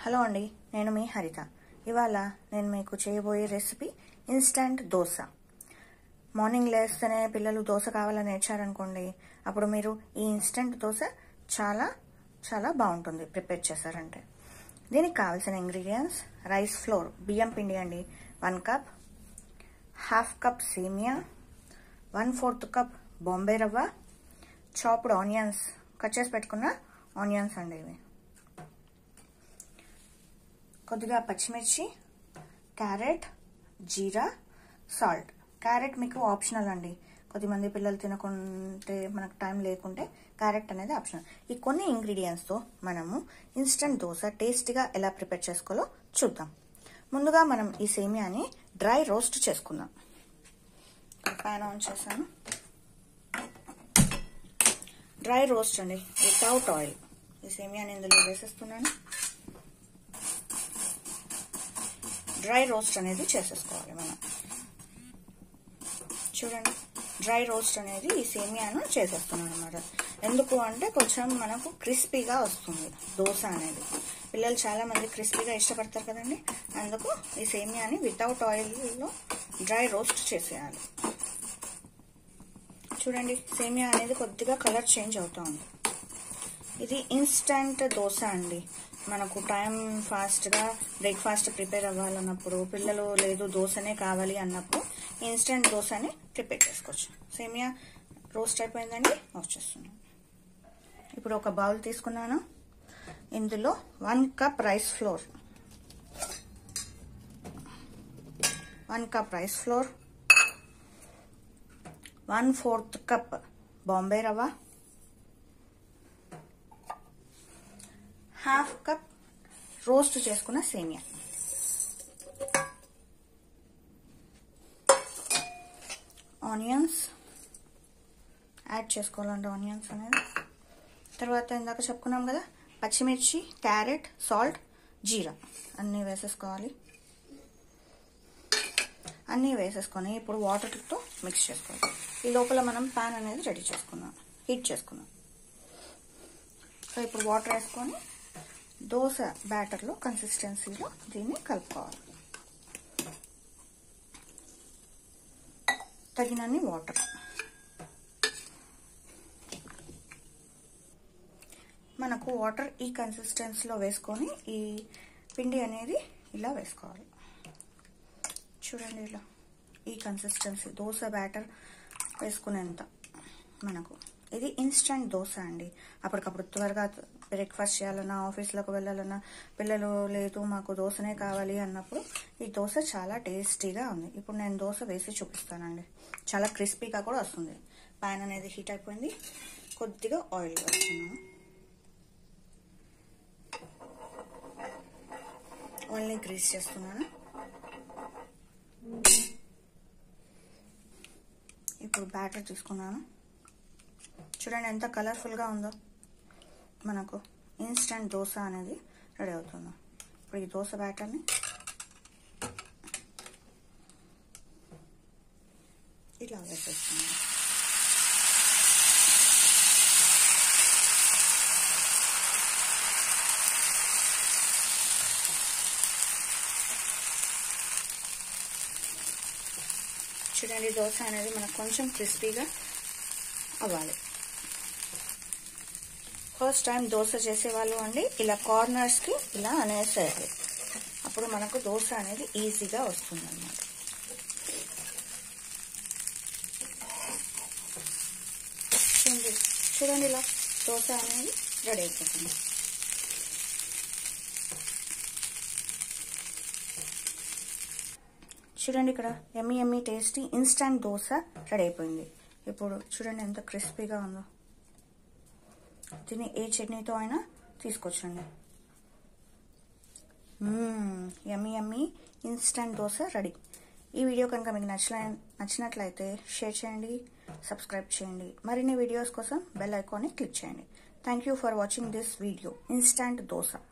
hello అండి నేను మీ హరిత ఇవాళ నేను మీకు చేయబోయే రెసిపీ ఇన్స్టంట్ దోశ మార్నింగ్ లేస్తేనే పిల్లలు దోశ కావాలని నేర్చారనుకోండి అప్పుడు మీరు ఈ ఇన్స్టంట్ దోశ చాలా చాలా బాగుంటుంది ప్రిపేర్ చేశారంటే దీనికి కావాల్సిన ఇంగ్రీడియంట్స్ రైస్ ఫ్లోర్ బియ్యం పిండి అండి వన్ కప్ హాఫ్ కప్ సేమియా one fourth cup Bombay rava chopped onions cut చేసి పెట్టుకున్న ఆనియన్స్ అండి ఇవి కొద్దిగా పచ్చిమిర్చి క్యారెట్ జీరా సాల్ట్ క్యారెట్ మీకు ఆప్షనల్ అండి కొద్దిమంది పిల్లలు తినకుంటే మనకు టైం లేకుంటే క్యారెట్ అనేది ఆప్షనల్ ఈ కొన్ని ఇంగ్రీడియంట్స్తో మనము ఇన్స్టంట్ దోశ టేస్టీగా ఎలా ప్రిపేర్ చేసుకోవాలో చూద్దాం ముందుగా మనం ఈ సేమియాని డ్రై రోస్ట్ చేసుకుందాం ప్యాన్ ఆన్ చేశాను డ్రై రోస్ట్ అండి వితౌట్ ఆయిల్ ఈ సేమియాని ఇందులో వేసేస్తున్నాను డ్రై రోస్ట్ అనేది చేసేసుకోవాలి మనం చూడండి డ్రై రోస్ట్ అనేది ఈ సేమియాను చేసేస్తున్నాను అనమాట ఎందుకు అంటే కొంచెం మనకు క్రిస్పీగా వస్తుంది దోశ అనేది పిల్లలు చాలా మంది క్రిస్పీగా ఇష్టపడతారు కదండి అందుకు ఈ సేమియాని వితౌట్ ఆయిల్లో డ్రై రోస్ట్ చేసేయాలి చూడండి సేమియా అనేది కొద్దిగా కలర్ చేంజ్ అవుతా ఉంది ఇది ఇన్స్టంట్ దోశ అండి మనకు టైం ఫాస్ట్గా బ్రేక్ఫాస్ట్ ప్రిపేర్ అవ్వాలన్నప్పుడు పిల్లలు లేదు దోశనే కావాలి అన్నప్పుడు ఇన్స్టంట్ దోశని ప్రిపేర్ చేసుకోవచ్చు సేమియా రోస్ట్ అయిపోయిందండి ఆఫ్ చేస్తున్నాను ఇప్పుడు ఒక బౌల్ తీసుకున్నాను ఇందులో one cup rice flour one cup rice flour one fourth cup Bombay rava half cup roast చేసుకున్న సేమియా ఆనియన్స్ యాడ్ చేసుకోవాలండి ఆనియన్స్ అనేది తర్వాత ఇందాక చెప్పుకున్నాం కదా పచ్చిమిర్చి క్యారెట్ సాల్ట్ జీరా అన్నీ వేసేసుకోవాలి అన్నీ వేసేసుకొని ఇప్పుడు వాటర్తో మిక్స్ చేసుకోవాలి ఈ లోపల మనం ప్యాన్ అనేది రెడీ చేసుకున్నాం హీట్ చేసుకున్నాం సో ఇప్పుడు వాటర్ వేసుకొని దోశ బ్యాటర్లో కన్సిస్టెన్సీలో దీన్ని కలుపుకోవాలి తగినన్ని వాటర్ మనకు వాటర్ ఈ కన్సిస్టెన్సీలో వేసుకొని ఈ పిండి అనేది ఇలా వేసుకోవాలి చూడండి ఇలా ఈ కన్సిస్టెన్సీ దోశ బ్యాటర్ వేసుకునేంత మనకు ఇది ఇన్స్టంట్ దోశ అండి అప్పటికప్పుడు త్వరగా బ్రేక్ఫాస్ట్ చేయాలన్నా ఆఫీస్లోకి వెళ్ళాలన్నా పిల్లలు లేదు మాకు దోశనే కావాలి అన్నప్పుడు ఈ దోశ చాలా టేస్టీగా ఉంది ఇప్పుడు నేను దోశ వేసి చూపిస్తానండి చాలా క్రిస్పీగా కూడా వస్తుంది ప్యాన్ అనేది హీట్ అయిపోయింది కొద్దిగా ఆయిల్ వేస్తున్నాను ఆయిల్ని గ్రీస్ చేస్తున్నాను ఇప్పుడు బ్యాటర్ తీసుకున్నాను చూడండి ఎంత కలర్ఫుల్గా ఉందో మనకు ఇన్స్టంట్ దోశ అనేది రెడీ అవుతుంది ఇప్పుడు ఈ దోశ బ్యాటర్ని ఇలా వేసేస్తున్నాను చూడండి దోశ అనేది మనకు కొంచెం క్రిస్పీగా అవ్వాలి ఫస్ట్ టైం దోశ చేసేవాళ్ళు అండి ఇలా కార్నర్స్కి ఇలా అనేసేయాలి అప్పుడు మనకు దోశ అనేది ఈజీగా వస్తుంది అన్నమాట చూడండి చూడండి ఇలా దోశ అనేది రెడీ అయిపోతుంది చూడండి ఇక్కడ yummy yummy tasty instant dosa ready అయిపోయింది ఇప్పుడు చూడండి ఎంత క్రిస్పీగా ఉందో దీన్ని ఏ చట్నీతో అయినా తీసుకొచ్చండి yummy yummy instant dosa ready ఈ వీడియో కనుక మీకు నచ్చలే నచ్చినట్లయితే షేర్ చేయండి సబ్స్క్రైబ్ చేయండి మరిన్ని వీడియోస్ కోసం బెల్ ఐకాన్ని క్లిక్ చేయండి thank you for watching this video instant dosa